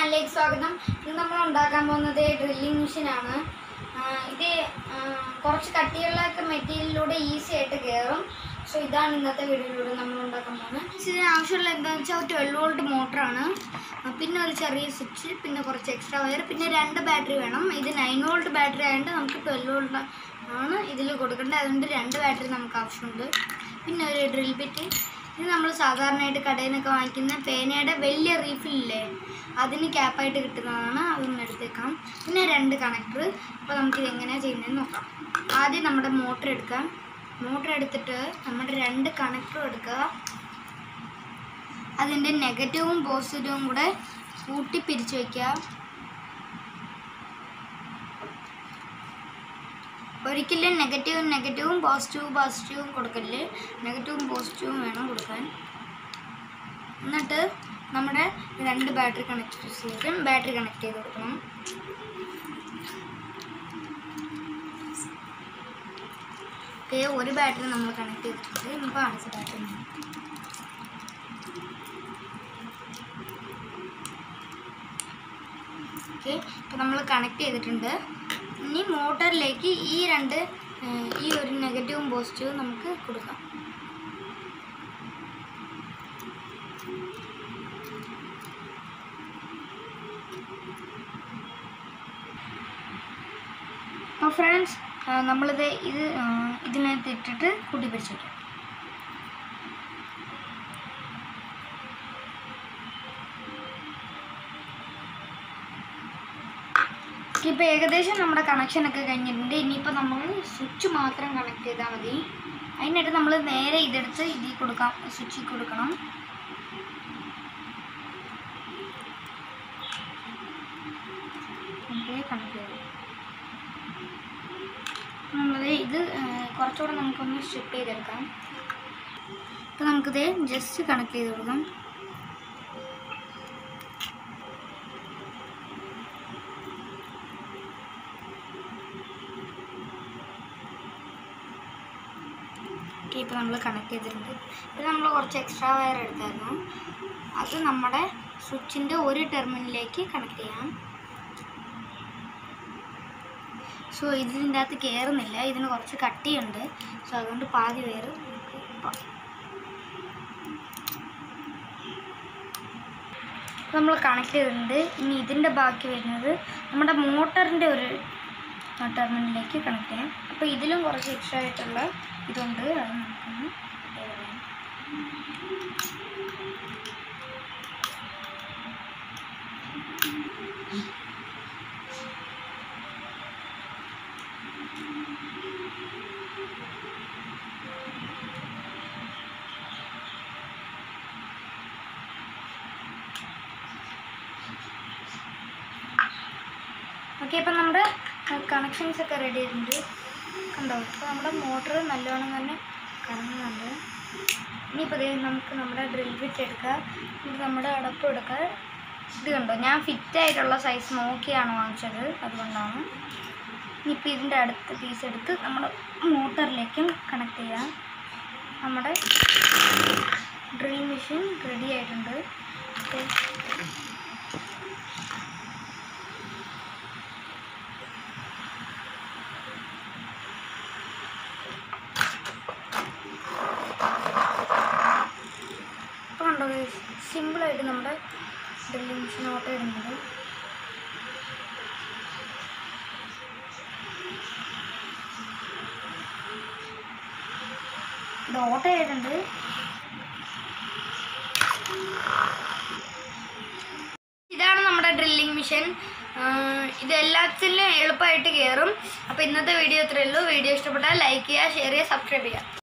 ചാനലിലേക്ക് സ്വാഗതം ഇന്ന് നമ്മൾ ഉണ്ടാക്കാൻ പോകുന്നത് ഡ്രില്ലിംഗ് മെഷീനാണ് ഇത് ആ, കുറച്ച് കട്ടിയുള്ളൊക്കെ മെറ്റീരിയലിലൂടെ ഈസി ആയിട്ട് കയറും സോ ഇതാണ് ഇന്നത്തെ വീഡിയോയിലൂടെ നമ്മൾ ഉണ്ടാക്കാൻ പോകുന്നത് ഇതിന് ആവശ്യമുള്ള എന്താണെന്ന് വെച്ചാൽ ട്വൽവ് വോൾട്ട് മോട്ടറാണ് പിന്നെ ഒരു ചെറിയ സ്വിച്ച് പിന്നെ കുറച്ച് എക്സ്ട്രാ വയർ പിന്നെ രണ്ട് ബാറ്ററി വേണം ഇത് നയൻ വോൾട്ട് ബാറ്ററി ആയതുകൊണ്ട് നമുക്ക് ട്വൽവ് വോൾട്ട് ആണ് ഇതിൽ കൊടുക്കേണ്ടത് അതുകൊണ്ട് രണ്ട് ബാറ്ററി നമുക്ക് ആവശ്യമുണ്ട് പിന്നെ ഒരു ഡ്രിൽ ബിറ്റ് ഇത് നമ്മൾ സാധാരണയായിട്ട് കടയിൽ നിന്നൊക്കെ വാങ്ങിക്കുന്ന പേനയുടെ വലിയ റീഫില്ലേ അതിന് ക്യാപ്പായിട്ട് കിട്ടുന്നതാണ് അതൊന്ന് എടുത്തേക്കാം പിന്നെ രണ്ട് കണക്ടർ അപ്പോൾ നമുക്കിത് എങ്ങനെയാണ് ചെയ്യുന്നതെന്ന് നോക്കാം ആദ്യം നമ്മുടെ മോട്ടർ എടുക്കാം മോട്ടർ എടുത്തിട്ട് നമ്മുടെ രണ്ട് കണക്ടറും എടുക്കുക അതിൻ്റെ നെഗറ്റീവും പോസിറ്റീവും കൂടെ കൂട്ടി പിരിച്ച് വയ്ക്കുക ഒരിക്കലും നെഗറ്റീവും നെഗറ്റീവും പോസിറ്റീവും പോസിറ്റീവും കൊടുക്കല് നെഗറ്റീവും പോസിറ്റീവും വേണം കൊടുക്കാൻ എന്നിട്ട് നമ്മുടെ രണ്ട് ബാറ്ററി കണക്ട് ചെയ്തിട്ട് ബാറ്ററി കണക്ട് ചെയ്ത് കൊടുക്കണം ഓക്കെ ഒരു ബാറ്ററി നമ്മൾ കണക്ട് ചെയ്തിട്ടുണ്ട് നമുക്ക് കാണിച്ച ബാറ്ററി ഓക്കെ ഇപ്പം നമ്മൾ കണക്ട് ചെയ്തിട്ടുണ്ട് ഇനി മോട്ടറിലേക്ക് ഈ രണ്ട് ഏഹ്, ഈ ഒരു നെഗറ്റീവും പോസിറ്റീവും നമുക്ക് കൊടുക്കാം അപ്പോൾ ഫ്രണ്ട്സ് നമ്മളിത് ഇത് ആ, ഇതിനകത്ത് ഇട്ടിട്ട് കൂട്ടി പിടിച്ച് വയ്ക്കാം ഇപ്പോൾ ഏകദേശം നമ്മുടെ കണക്ഷനൊക്കെ കഴിഞ്ഞിട്ടുണ്ട് ഇനിയിപ്പോൾ നമ്മൾ സ്വിച്ച് മാത്രം കണക്ട് ചെയ്താൽ മതി അതിനായിട്ട് നമ്മൾ നേരെ ഇതെടുത്ത് ഇതിൽ കൊടുക്കാം സ്വിച്ചിൽ കൊടുക്കണം ഓക്കെ കണക്ട് ചെയ്തു നമ്മൾ ഇത് ആ, കുറച്ചുകൂടെ നമുക്കൊന്ന് സ്ട്രിപ്പ് ചെയ്തെടുക്കാം അപ്പോൾ നമുക്കിത് ജസ്റ്റ് കണക്ട് ചെയ്ത് കൊടുക്കാം ഓക്കെ ഇപ്പോൾ നമ്മൾ കണക്ട് ചെയ്തിട്ടുണ്ട് ഇത് നമ്മൾ കുറച്ച് എക്സ്ട്രാ വയർ എടുത്തായിരുന്നു അത് നമ്മുടെ സ്വിച്ചിൻ്റെ ഒരു ടെർമിനലിലേക്ക് കണക്ട് ചെയ്യാം സോ ഇതിൻ്റെ അകത്ത് കയറുന്നില്ല ഇതിന് കുറച്ച് കട്ടിയുണ്ട് സോ അതുകൊണ്ട് പാതി വയർ നമുക്ക് ഇപ്പം നമ്മൾ കണക്ട് ചെയ്തിട്ടുണ്ട് ഇനി ഇതിൻ്റെ ബാക്കി വരുന്നത് നമ്മുടെ മോട്ടറിൻ്റെ ഒരു ടെർമിനലിലേക്ക് കണക്ട് ചെയ്യാം അപ്പോൾ ഇതിലും കുറച്ച് എക്സ്ട്രാ ആയിട്ടുള്ള ഇതുണ്ട് അത് നമുക്കൊന്ന് ചെയ്യാം. ഓക്കെ ഇപ്പം നമ്മുടെ കണക്ഷൻസ് ഒക്കെ റെഡി ആയിട്ടുണ്ട് കണ്ടോ ഇപ്പോൾ നമ്മുടെ മോട്ടർ നല്ലോണം തന്നെ കറങ്ങുന്നുണ്ട് ഇനിയിപ്പോൾ ദേ നമുക്ക് നമ്മുടെ ഡ്രിൽ ബിറ്റ് എടുക്കുക ഇത് നമ്മുടെ അടപ്പ് എടുക്കുക ഇത് കണ്ടോ ഞാൻ ഫിറ്റ് ആയിട്ടുള്ള സൈസ് നോക്കിയാണ് വാങ്ങിച്ചത് അതുകൊണ്ടാണ് ഇനിയിപ്പോൾ ഇതിൻ്റെ അടുത്ത പീസ് എടുത്ത് നമ്മുടെ മോട്ടറിലേക്കും കണക്ട് ചെയ്യാം നമ്മുടെ ഡ്രിൽ മെഷീൻ റെഡി ആയിട്ടുണ്ട് ഓക്കെ ഇപ്പോൾ കണ്ടോ സിമ്പിളായിട്ട് നമ്മുടെ ഡ്രില്ലിംഗ് മെഷീൻ ഓട്ടോ ഇടുന്നത് ഇത് ഓട്ടോ ആയിട്ടുണ്ട് ഇതാണ് നമ്മുടെ ഡ്രില്ലിംഗ് മെഷീൻ ഇത് എല്ലാത്തിലും എളുപ്പമായിട്ട് കയറും അപ്പോൾ ഇന്നത്തെ വീഡിയോ ഇത്രയേ ഉള്ളൂ വീഡിയോ ഇഷ്ടപ്പെട്ടാൽ ലൈക്ക് ചെയ്യുക ഷെയർ ചെയ്യുക സബ്സ്ക്രൈബ് ചെയ്യുക